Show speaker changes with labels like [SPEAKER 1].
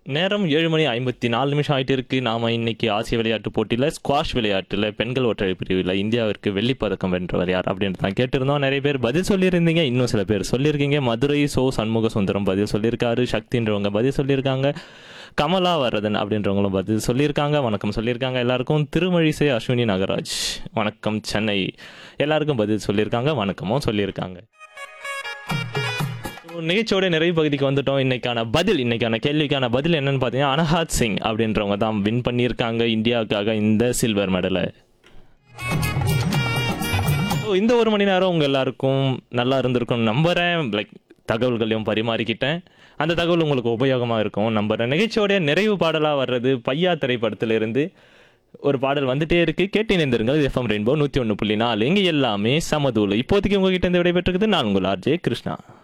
[SPEAKER 1] நேரம் ஏழு மணி ஐம்பத்தி நாலு நிமிஷம் ஆயிட்டு இருக்கு நாம இன்னைக்கு ஆசிய விளையாட்டு போட்டியில் ஸ்குவாஷ் விளையாட்டில் பெண்கள் ஒற்றை பிரிவில் இந்தியாவிற்கு வெள்ளிப் பதக்கம் வென்றவர் யார் அப்படின்னு தான் கேட்டிருந்தோம் நிறைய பேர் பதில் சொல்லியிருந்தீங்க இன்னும் சில பேர் சொல்லியிருக்கீங்க மதுரை சோ சண்முக சுந்தரம் பதில் சொல்லியிருக்காரு சக்தின்றவங்க பதில் சொல்லியிருக்காங்க கமலா வரதன் அப்படின்றவங்களும் பதில் சொல்லியிருக்காங்க வணக்கம் சொல்லியிருக்காங்க எல்லாருக்கும் திருமழிசை அஸ்வினி நாகராஜ் வணக்கம் சென்னை எல்லாருக்கும் பதில் சொல்லியிருக்காங்க வணக்கமும் சொல்லியிருக்காங்க So, நிகழ்ச்சியோட நிறைவு பகுதிக்கு வந்துட்டோம் இன்னைக்கான பதில் இன்னைக்கான கேள்விக்கான பதில் என்னன்னு பார்த்தீங்கன்னா அனஹாத் சிங் அப்படின்றவங்க தான் வின் பண்ணியிருக்காங்க இந்தியாவுக்காக இந்த சில்வர் மெடலை ஸோ இந்த ஒரு மணி நேரம் உங்கள் எல்லாருக்கும் நல்லா இருந்திருக்கும் நம்புகிறேன் லைக் தகவல்களையும் பரிமாறிக்கிட்டேன் அந்த தகவல் உங்களுக்கு உபயோகமாக இருக்கும் நம்புகிறேன் நிகழ்ச்சியோடைய நிறைவு பாடலாக வர்றது பையா திரைப்படத்திலிருந்து ஒரு பாடல் வந்துட்டே இருக்கு கேட்டு இணைந்திருங்கள் எஃப்எம் ரெயின்போ நூற்றி ஒன்று புள்ளி நாலு இங்கே எல்லாமே சமதூள் இப்போதைக்கு உங்ககிட்ட இருந்து விடைபெற்றிருக்குது நான் உங்கள் ஆர்ஜே கிருஷ்ணா